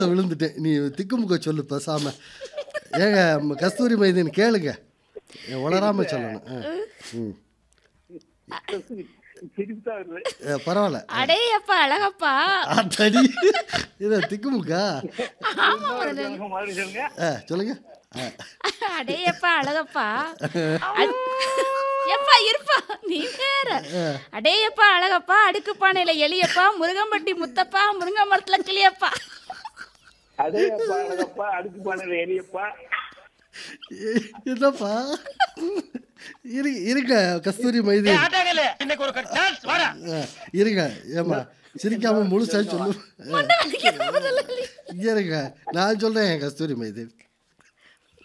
விழுந்துட்டேன் நீ திக்குமுக்க சொல்லு பேசாம ஏங்க ம- கஸ்தூரி மைதீன் கேளுங்க வளராம சொல்லணும் ஆ. ம் சிரிப்பு தான் வருது ஏ, பரவாயில்ல அடே அப்பா அழகப்பா அத்தடி இது திக்குமுக்கா ஆமா முதல்ல சொல்லுங்க, மறுபடியும் சொல்லுங்க ஆ சொல்லுங்க ஆ. அடே அப்பா அழகப்பா அட்- எப்பா இருப்பா நீ வேற அடே அப்பா அழகப்பா அடுக்கு பானையில எலியப்பா முருகம்பட்டி முத்தப்பா முருங்கை மரத்துல கிளியப்பா அதே அப்பா அழகப்பா அடுக்கு பானையில எரியப்பா ஏ- என்னப்பா இரு இருங்க கஸ்தூரி மைதீன் இன்னைக்கு ஒரு டான்ஸ் வாடா ஆ, இருங்க ஏமா சிரிக்காம முழுசா சொல்லு மண்டை வலிக்குது முதல்ல. இருங்க நான் சொல்றேன் கஸ்தூரி மைதீன்